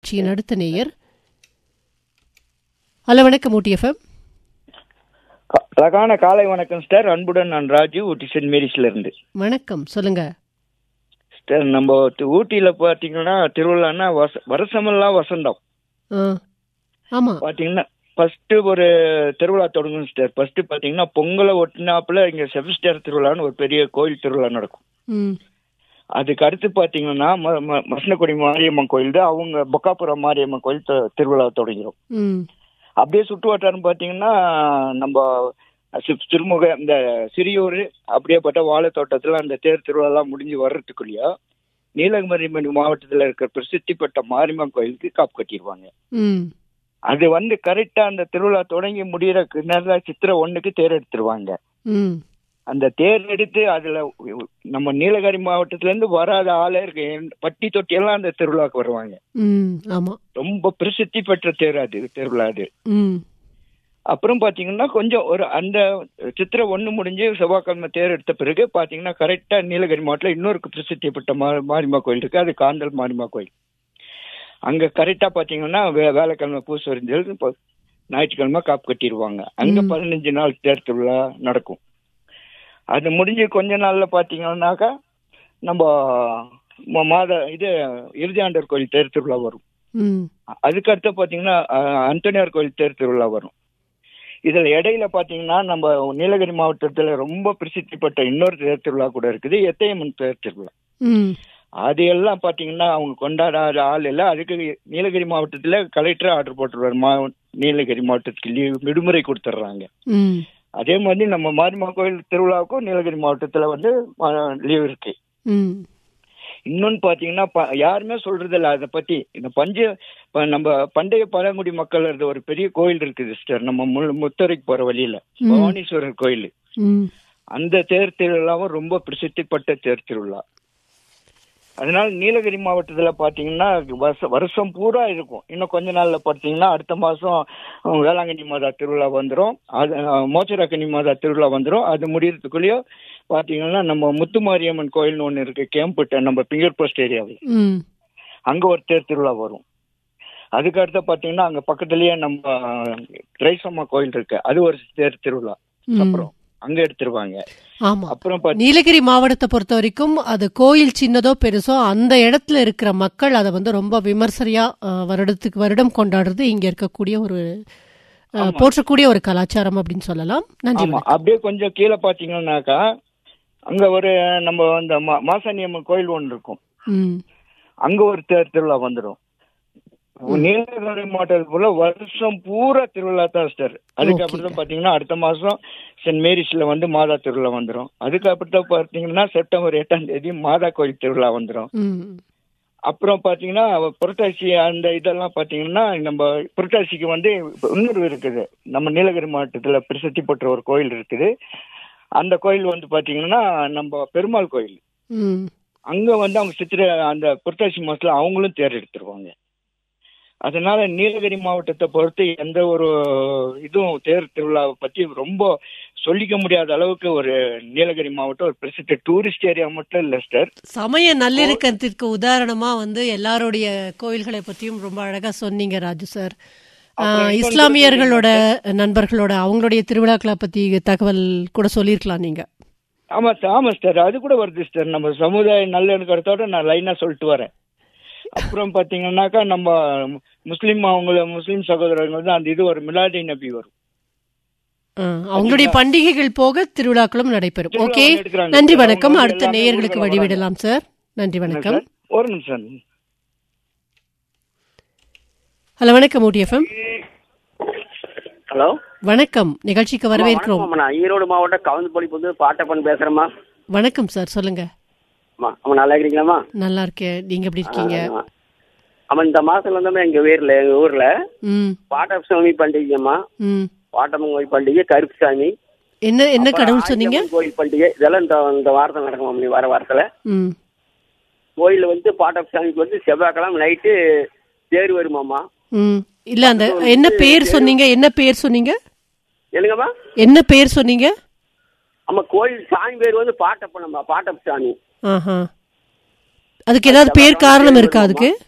நிகழ்ச்சியின் அடுத்த நேயர் ஹலோ வணக்கம் ஊட்டி எஃப்எம் க- அழகான காலை வணக்கம் சார் அன்புடன் நான் ராஜு ஊட்டி சென்ட் மேரிஸ்ல இருந்து வணக்கம் சொல்லுங்க சார் நம்ம தி- ஊட்டியில பாத்தீங்கன்னா திருவிழான்னா வச வருஷமெல்லாம் வசந்தம் ஆ ஆமா பாத்தீங்கன்னா ஃபர்ஸ்ட் ஒரு திருவிழா தொடங்கும் சார் ஃபர்ஸ்ட் பாத்தீங்கன்னா பொங்கலை ஒட்டினாப்புல இங்க செபஸ்டியர் திருவிழான்னு ஒரு பெரிய கோயில் திருவிழா நடக்கும் ம் அதுக்கு அடுத்து பாத்தீங்கன்னா ம- ம- மசனக்குடி மாரியம்மன் கோயில் தான் அவங்க பொக்காபுரம் மாரியம்மன் கோயில் த- திருவிழா தொடங்கிடும் ம் அப்படியே சுற்று வட்டாரம் பார்த்தீங்கன்னா நம்ம சி- திருமுக இந்த சிறியூர் அப்படியே பட்ட வாழைத்தோட்டத்தில் அந்த தேர் திருவிழாலாம் முடிஞ்சு வர்றதுக்குள்ளேயோ நீலகிரி மாவட்டத்தில் இருக்கிற பிரசித்தி பெற்ற மாரியம்மன் கோயிலுக்கு காப்பு கட்டிடுவாங்க ம் அது வந்து கரெக்டா அந்த திருவிழா தொடங்கி முடிகிற நேரத்தில் சித்திரை ஒண்ணுக்கு தேர் எடுத்துருவாங்க ம் அந்த தேர் எடுத்து அதுல நம்ம நீலகிரி மாவட்டத்துல இருந்து வராத ஆளே இருக்கு பட்டி தொட்டி எல்லாம் அந்த திருவிழாக்கு வருவாங்க ம் ஆமா ரொம்ப பிரசித்தி பெற்ற தேர் அது திருவிழா அது ம் அப்புறம் பாத்தீங்கன்னா கொஞ்சம் ஒரு அந்த சித்திரை ஒண்ணு முடிஞ்சு செவ்வாய்க்கிழமை தேர் எடுத்த பிறகு பாத்தீங்கன்னா கரெக்டா நீலகிரி மாவட்டத்தில் இன்னொரு பிரசித்தி பெற்ற மா- மாரியம்மா கோயில் இருக்கு அது காந்தல் மாரியம்மா கோயில் அங்க கரெக்டா பாத்தீங்கன்னா வே- வேலைக்கிழமை பூசு வரைஞ்சல் இப்போ ஞாயிற்றுக்கிழமை காப்பு கட்டிடுவாங்க அங்க ம். பதினஞ்சு நாள் தேர் திருவிழா நடக்கும் அது முடிஞ்சு கொஞ்ச நாள்ல பாத்தீங்கன்னாக்கா நம்ம ம- மாத இது இறுதியாண்டர் கோயில் தேர் திருவிழா வரும் ம் அதுக்கு அடுத்து பாத்தீங்கன்னா அஹ், அந்தோனியார் கோயில் தேர் திருவிழா வரும் இதுல இடையில பாத்தீங்கன்னா நம்ம நீலகிரி மாவட்டத்துல ரொம்ப பிரசித்தி பெற்ற இன்னொரு தேர் திருவிழா கூட இருக்குது எத்தையம்மன் தேர் திருவிழா ம் அது எல்லாம் பாத்தீங்கன்னா அவங்க கொண்டாடாத ஆள் இல்லை அதுக்கு நீலகிரி மாவட்டத்துல கலெக்டர் ஆர்டர் போட்டுருவாரு மா நீலகிரி மாவட்டத்துக்கு லீவ் விடுமுறை கொடுத்துட்றாங்க ம் அதே மாதிரி நம்ம மாரியம்மா கோயில் திருவிழாவுக்கும் நீலகிரி மாவட்டத்துல வந்து லீவ் இருக்கு ம் இன்னொன்னு பாத்தீங்கன்னா ப- யாருமே சொல்றது இல்ல அதை பத்தி இந்த பஞ்ச ப- நம்ம பண்டைய பழங்குடி மக்கள் இருந்த ஒரு பெரிய கோயில் இருக்குது சிஸ்டர் நம்ம மு- முத்தரைக்கு போற வழியில ம். பவானீஸ்வரர் கோயில் ம் அந்த தேர் திருவிழாவும் ரொம்ப பிரசித்தி பெற்ற தேர் திருவிழா அதனால நீலகிரி மாவட்டத்துல பாத்தீங்கன்னா வருஷம் வருஷம் பூரா இருக்கும் இன்னும் கொஞ்ச நாள்ல பாத்தீங்கன்னா அடுத்த மாசம் அஹ், வேளாங்கண்ணி மாதா திருவிழா வந்துரும் அது அஹ், மோச்சராக்கண்ணி மாதா திருவிழா வந்துரும் அது முடியறதுக்குள்ளேயோ பாத்தீங்கன்னா நம்ம முத்துமாரியம்மன் கோயில்னு ஒண்ணு இருக்கு கேம்புட்ட நம்ம பிங்கர் போஸ்ட் ஏரியாவில் ம் அங்க ஒரு தேர் திருவிழா வரும் அதுக்கு அடுத்து பாத்தீங்கன்னா அங்க பக்கத்துலயே நம்ம திரைசம்மா கோயில் இருக்கு அது ஒரு தேர் திருவிழா ம். அப்புறம் அங்க எடுத்துருவாங்க ஆமா அப்புறம் பாத்தீங்கன்னா நீலகிரி மாவட்டத்தை பொறுத்த வரைக்கும் அது கோயில் சின்னதோ பெருசோ அந்த இடத்துல இருக்கிற மக்கள் அதை வந்து ரொம்ப விமர்சனையா அஹ், வருடத்துக்கு வருடம் கொண்டாடுறது இங்க இருக்கக்கூடிய ஒரு அஹ், போற்றக்கூடிய ஒரு கலாச்சாரம் அப்படின்னு சொல்லலாம் நன்றி ஆமா அப்படியே கொஞ்சம் கீழே பாத்தீங்கன்னாக்கா அங்க ஒரு நம்ம அந்த மா- மாசாணி அம்மன் கோயில் ஒன்று இருக்கும் ம் அங்க ஒரு தேர் திருவிழா வந்துடும் நீலகிரி மாவட்டத்தில் போல வருஷம் பூரா திருவிழா தான் சார் அதுக்கு Okay. அப்புறம் பாத்தீங்கன்னா அடுத்த மாசம் சென்ட் மேரிஸ்ல வந்து மாதா திருவிழா வந்துடும் அதுக்கு அப்புறம் பாத்தீங்கன்னா செப்டம்பர் எட்டாம் தேதி மாதா கோயில் திருவிழா வந்துடும் ம் அப்புறம் பாத்தீங்கன்னா புரட்டாசி அந்த இதெல்லாம் பாத்தீங்கன்னா நம்ம புரட்டாசிக்கு வந்து இன்னொரு இருக்குது நம்ம நீலகிரி மாவட்டத்துல பிரசித்தி பெற்ற ஒரு கோயில் இருக்குது அந்த கோயில் வந்து பாத்தீங்கன்னா நம்ம பெருமாள் கோயில் ம் அங்க வந்து அவங்க சித்திரை அந்த புரட்டாசி மாசத்துல அவங்களும் தேர் எடுத்துருவாங்க அதனால நீலகிரி மாவட்டத்தை பொறுத்து எந்த ஒரு இதுவும் தேர் திருவிழாவை பத்தி ரொம்ப சொல்லிக்க முடியாத அளவுக்கு ஒரு நீலகிரி மாவட்டம் ஒரு பிரசித்த டூரிஸ்ட் ஏரியா மட்டும் இல்ல சார் சமய நல்லிணக்கத்திற்கு உதாரணமா வந்து எல்லாருடைய கோயில்களை பத்தியும் ரொம்ப அழகா சொன்னீங்க ராஜு சார் அப்புறம் ஆஹ், இன்னொன்று இஸ்லாமியர்களோட நண்பர்களோட அவங்களுடைய திருவிழாக்களை பத்தி தகவல் கூட சொல்லியிருக்கலாம் நீங்க ஆமா சார் ஆமா சார் அது கூட வருது சார் நம்ம சமுதாய நல்லிணக்கத்தோட நான் லைனா சொல்லிட்டு வரேன் அப்புறம் பாத்தீங்கன்னாக்கா நம்ம முஸ்லீம் அவங்கள முஸ்லீம் சகோதரர்கள் வந்து அந்த இது ஒரு மிலாடி நபி வரும் ஆஹ், அவங்களுடைய பண்டிகைகள் போக திருவிழாக்களும் நடைபெறும் திருவிழா ஓகே வந்து எடுக்கறாங்க நன்றி சார். வணக்கம் அவங்க அடுத்த எல்லாமே நேயர்களுக்கு ஊர்வலம் வழிவிடலாம் சார் நன்றி என்ன வணக்கம் சார்? ஒரு நிமிஷம் ஹலோ வணக்கம் ஊட்டி எஃப்எம் ஹலோ வணக்கம் நிகழ்ச்சிக்கு வரவேற்கிறோம் வணக்கம் நான் ஈரோடு மாவட்டம் கவுந்தப்பள்ளி புது பாட்டப்பன் பேசுறேம்மா வணக்கம் சார் சொல்லுங்க அம்மா அம்மா நல்லா இருக்கிறீங்களாம்மா நல்லா இருக்கேன் நீங்க எப்படி இருக்கீங்க ஆமா. ஆமா இந்த மாசம் வந்து எங்க ஊர்ல எங்க ஊர்ல ம் பாட்டப் சாமி பண்டிகைம்மா ம் பாட்டம்மன் கோயில் பண்டிகை கருப்பு சாமி என்ன என்ன அப்புறம் கடவுள் சொன்னீங்க ஆயிரம்மன் கோயில் பண்டிகை இதெல்லாம் இந்த இந்த வாரத்தில் நடக்கும் வர வாரத்துல ம் கோயில் வந்து பாட்டப் சாமிக்கு வந்து செவ்வாய்க்கிழமை நைட்டு தேர் வருமாம்மா ம் இல்ல அந்த என்ன பேர் சொன்னீங்க என்ன பேர் சொன்னீங்க என்னங்கம்மா என்ன பேர் சொன்னீங்க ஆமா கோயில் சாமி பேர் வந்து பாட்டப்பனம்மா பாட்டப் சாமி ஆஹா அதுக்கு ஏதாவது பேர் காரணம் இருக்கா அதுக்கு